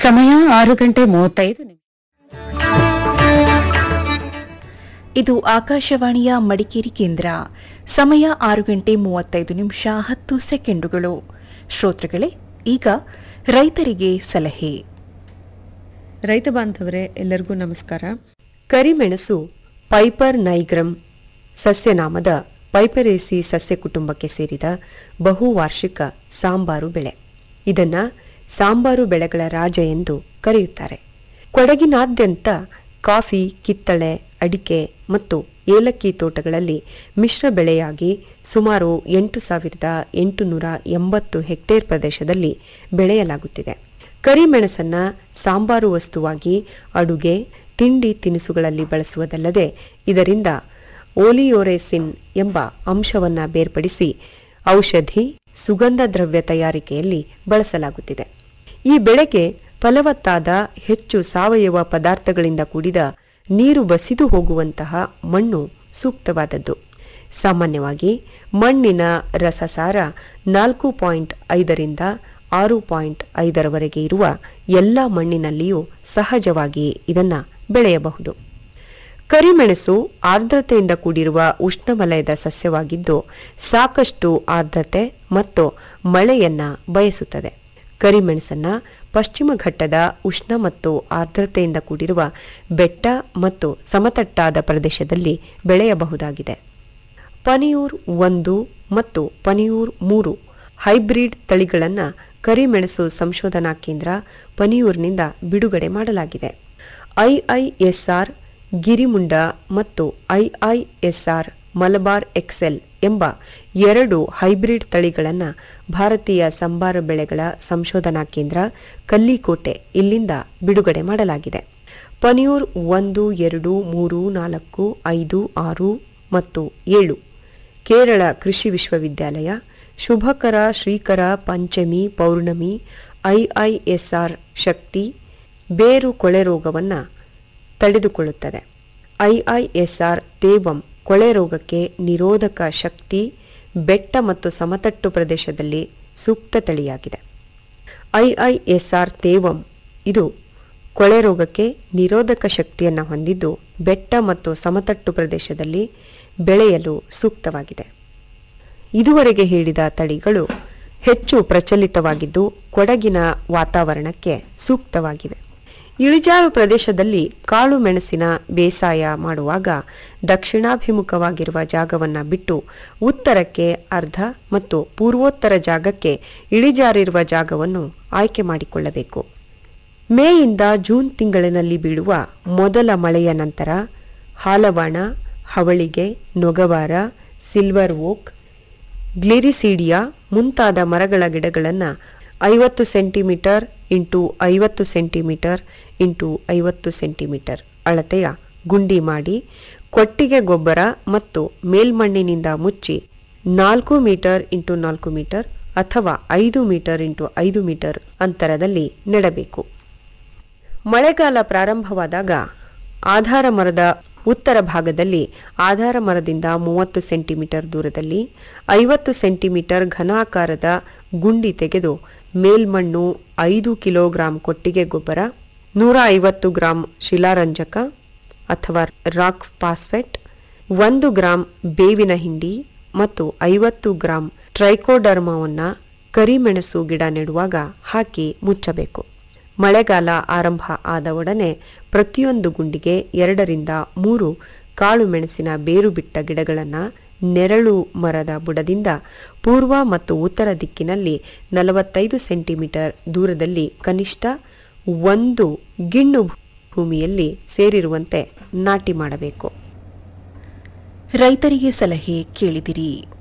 ಸಮಯ ಆರು ಗಂಟೆ ಮೂವತ್ತೈದು ನಿಮಿಷ ಇದು ಆಕಾಶವಾಣಿಯ ಮಡಿಕೇರಿ ಕೇಂದ್ರ ಸಮಯ ಆರು ಗಂಟೆ ಮೂವತ್ತೈದು ನಿಮಿಷ ಹತ್ತು ಸೆಕೆಂಡುಗಳು ಶ್ರೋತೃಗಳೇ ಈಗ ರೈತರಿಗೆ ಸಲಹೆ ರೈತ ಬಾಂಧವರೇ ಎಲ್ಲರಿಗೂ ನಮಸ್ಕಾರ ಕರಿಮೆಣಸು ಪೈಪರ್ ನೈಗ್ರಮ್ ಸಸ್ಯನಾಮದ ಪೈಪರೇಸಿ ಸಸ್ಯ ಕುಟುಂಬಕ್ಕೆ ಸೇರಿದ ಬಹುವಾರ್ಷಿಕ ಸಾಂಬಾರು ಬೆಳೆ ಇದನ್ನ ಸಾಂಬಾರು ಬೆಳೆಗಳ ರಾಜ ಎಂದು ಕರೆಯುತ್ತಾರೆ ಕೊಡಗಿನಾದ್ಯಂತ ಕಾಫಿ ಕಿತ್ತಳೆ ಅಡಿಕೆ ಮತ್ತು ಏಲಕ್ಕಿ ತೋಟಗಳಲ್ಲಿ ಮಿಶ್ರ ಬೆಳೆಯಾಗಿ ಸುಮಾರು ಎಂಟು ಸಾವಿರದ ಎಂಟುನೂರ ಎಂಬತ್ತು ಹೆಕ್ಟೇರ್ ಪ್ರದೇಶದಲ್ಲಿ ಬೆಳೆಯಲಾಗುತ್ತಿದೆ ಕರಿಮೆಣಸನ್ನ ಸಾಂಬಾರು ವಸ್ತುವಾಗಿ ಅಡುಗೆ ತಿಂಡಿ ತಿನಿಸುಗಳಲ್ಲಿ ಬಳಸುವುದಲ್ಲದೆ ಇದರಿಂದ ಓಲಿಯೋರೆಸಿನ್ ಎಂಬ ಅಂಶವನ್ನ ಬೇರ್ಪಡಿಸಿ ಔಷಧಿ ಸುಗಂಧ ದ್ರವ್ಯ ತಯಾರಿಕೆಯಲ್ಲಿ ಬಳಸಲಾಗುತ್ತಿದೆ ಈ ಬೆಳೆಗೆ ಫಲವತ್ತಾದ ಹೆಚ್ಚು ಸಾವಯವ ಪದಾರ್ಥಗಳಿಂದ ಕೂಡಿದ ನೀರು ಬಸಿದು ಹೋಗುವಂತಹ ಮಣ್ಣು ಸೂಕ್ತವಾದದ್ದು ಸಾಮಾನ್ಯವಾಗಿ ಮಣ್ಣಿನ ರಸಸಾರ ನಾಲ್ಕು ಪಾಯಿಂಟ್ ಐದರಿಂದ ಆರು ಪಾಯಿಂಟ್ ಐದರವರೆಗೆ ಇರುವ ಎಲ್ಲ ಮಣ್ಣಿನಲ್ಲಿಯೂ ಸಹಜವಾಗಿ ಇದನ್ನ ಬೆಳೆಯಬಹುದು ಕರಿಮೆಣಸು ಆರ್ದ್ರತೆಯಿಂದ ಕೂಡಿರುವ ಉಷ್ಣವಲಯದ ಸಸ್ಯವಾಗಿದ್ದು ಸಾಕಷ್ಟು ಆರ್ದ್ರತೆ ಮತ್ತು ಮಳೆಯನ್ನ ಬಯಸುತ್ತದೆ ಕರಿಮೆಣಸನ್ನ ಪಶ್ಚಿಮ ಘಟ್ಟದ ಉಷ್ಣ ಮತ್ತು ಆರ್ದ್ರತೆಯಿಂದ ಕೂಡಿರುವ ಬೆಟ್ಟ ಮತ್ತು ಸಮತಟ್ಟಾದ ಪ್ರದೇಶದಲ್ಲಿ ಬೆಳೆಯಬಹುದಾಗಿದೆ ಪನಿಯೂರ್ ಒಂದು ಮತ್ತು ಪನಿಯೂರ್ ಮೂರು ಹೈಬ್ರಿಡ್ ತಳಿಗಳನ್ನು ಕರಿಮೆಣಸು ಸಂಶೋಧನಾ ಕೇಂದ್ರ ಪನಿಯೂರ್ನಿಂದ ಬಿಡುಗಡೆ ಮಾಡಲಾಗಿದೆ ಐಐಎಸ್ಆರ್ ಗಿರಿಮುಂಡ ಮತ್ತು ಐಐಎಸ್ಆರ್ ಮಲಬಾರ್ ಎಕ್ಸೆಲ್ ಎಂಬ ಎರಡು ಹೈಬ್ರಿಡ್ ತಳಿಗಳನ್ನು ಭಾರತೀಯ ಸಂಬಾರ ಬೆಳೆಗಳ ಸಂಶೋಧನಾ ಕೇಂದ್ರ ಕಲ್ಲಿಕೋಟೆ ಇಲ್ಲಿಂದ ಬಿಡುಗಡೆ ಮಾಡಲಾಗಿದೆ ಪನಿಯೂರ್ ಒಂದು ಎರಡು ಮೂರು ನಾಲ್ಕು ಐದು ಆರು ಮತ್ತು ಏಳು ಕೇರಳ ಕೃಷಿ ವಿಶ್ವವಿದ್ಯಾಲಯ ಶುಭಕರ ಶ್ರೀಕರ ಪಂಚಮಿ ಪೌರ್ಣಮಿ ಐಐಎಸ್ಆರ್ ಶಕ್ತಿ ಬೇರು ಕೊಳೆ ರೋಗವನ್ನು ತಡೆದುಕೊಳ್ಳುತ್ತದೆ ಐಐಎಸ್ಆರ್ ತೇವಂ ಕೊಳೆ ರೋಗಕ್ಕೆ ನಿರೋಧಕ ಶಕ್ತಿ ಬೆಟ್ಟ ಮತ್ತು ಸಮತಟ್ಟು ಪ್ರದೇಶದಲ್ಲಿ ಸೂಕ್ತ ತಳಿಯಾಗಿದೆ ಐಐಎಸ್ಆರ್ ತೇವಂ ಇದು ಕೊಳೆ ರೋಗಕ್ಕೆ ನಿರೋಧಕ ಶಕ್ತಿಯನ್ನು ಹೊಂದಿದ್ದು ಬೆಟ್ಟ ಮತ್ತು ಸಮತಟ್ಟು ಪ್ರದೇಶದಲ್ಲಿ ಬೆಳೆಯಲು ಸೂಕ್ತವಾಗಿದೆ ಇದುವರೆಗೆ ಹೇಳಿದ ತಳಿಗಳು ಹೆಚ್ಚು ಪ್ರಚಲಿತವಾಗಿದ್ದು ಕೊಡಗಿನ ವಾತಾವರಣಕ್ಕೆ ಸೂಕ್ತವಾಗಿವೆ ಇಳಿಜಾರು ಪ್ರದೇಶದಲ್ಲಿ ಕಾಳು ಮೆಣಸಿನ ಬೇಸಾಯ ಮಾಡುವಾಗ ದಕ್ಷಿಣಾಭಿಮುಖವಾಗಿರುವ ಜಾಗವನ್ನು ಬಿಟ್ಟು ಉತ್ತರಕ್ಕೆ ಅರ್ಧ ಮತ್ತು ಪೂರ್ವೋತ್ತರ ಜಾಗಕ್ಕೆ ಇಳಿಜಾರಿರುವ ಜಾಗವನ್ನು ಆಯ್ಕೆ ಮಾಡಿಕೊಳ್ಳಬೇಕು ಮೇಯಿಂದ ಜೂನ್ ತಿಂಗಳಿನಲ್ಲಿ ಬೀಳುವ ಮೊದಲ ಮಳೆಯ ನಂತರ ಹಾಲವಾಣ ಹವಳಿಗೆ ನೊಗವಾರ ಸಿಲ್ವರ್ ಓಕ್ ಗ್ಲಿರಿಸೀಡಿಯಾ ಮುಂತಾದ ಮರಗಳ ಗಿಡಗಳನ್ನು ಐವತ್ತು ಸೆಂಟಿಮೀಟರ್ ಇಂಟು ಐವತ್ತು ಸೆಂಟಿಮೀಟರ್ ಇಂಟು ಐವತ್ತು ಸೆಂಟಿಮೀಟರ್ ಅಳತೆಯ ಗುಂಡಿ ಮಾಡಿ ಕೊಟ್ಟಿಗೆ ಗೊಬ್ಬರ ಮತ್ತು ಮೇಲ್ಮಣ್ಣಿನಿಂದ ಮುಚ್ಚಿ ನಾಲ್ಕು ಮೀಟರ್ ಇಂಟು ನಾಲ್ಕು ಮೀಟರ್ ಅಥವಾ ಐದು ಮೀಟರ್ ಇಂಟು ಐದು ಮೀಟರ್ ಅಂತರದಲ್ಲಿ ನೆಡಬೇಕು ಮಳೆಗಾಲ ಪ್ರಾರಂಭವಾದಾಗ ಆಧಾರ ಮರದ ಉತ್ತರ ಭಾಗದಲ್ಲಿ ಆಧಾರ ಮರದಿಂದ ಮೂವತ್ತು ಸೆಂಟಿಮೀಟರ್ ದೂರದಲ್ಲಿ ಐವತ್ತು ಸೆಂಟಿಮೀಟರ್ ಘನಾಕಾರದ ಗುಂಡಿ ತೆಗೆದು ಮೇಲ್ಮಣ್ಣು ಐದು ಕಿಲೋಗ್ರಾಂ ಕೊಟ್ಟಿಗೆ ಗೊಬ್ಬರ ನೂರ ಐವತ್ತು ಗ್ರಾಂ ಶಿಲಾರಂಜಕ ಅಥವಾ ರಾಕ್ ಫಾಸ್ಫೆಟ್ ಒಂದು ಗ್ರಾಂ ಬೇವಿನ ಹಿಂಡಿ ಮತ್ತು ಐವತ್ತು ಗ್ರಾಂ ಟ್ರೈಕೋಡರ್ಮವನ್ನು ಕರಿಮೆಣಸು ಗಿಡ ನೆಡುವಾಗ ಹಾಕಿ ಮುಚ್ಚಬೇಕು ಮಳೆಗಾಲ ಆರಂಭ ಆದ ಒಡನೆ ಪ್ರತಿಯೊಂದು ಗುಂಡಿಗೆ ಎರಡರಿಂದ ಮೂರು ಕಾಳು ಮೆಣಸಿನ ಬೇರು ಬಿಟ್ಟ ಗಿಡಗಳನ್ನು ನೆರಳು ಮರದ ಬುಡದಿಂದ ಪೂರ್ವ ಮತ್ತು ಉತ್ತರ ದಿಕ್ಕಿನಲ್ಲಿ ನಲವತ್ತೈದು ಸೆಂಟಿಮೀಟರ್ ದೂರದಲ್ಲಿ ಕನಿಷ್ಠ ಒಂದು ಗಿಣ್ಣು ಭೂಮಿಯಲ್ಲಿ ಸೇರಿರುವಂತೆ ನಾಟಿ ಮಾಡಬೇಕು ರೈತರಿಗೆ ಸಲಹೆ ಕೇಳಿದಿರಿ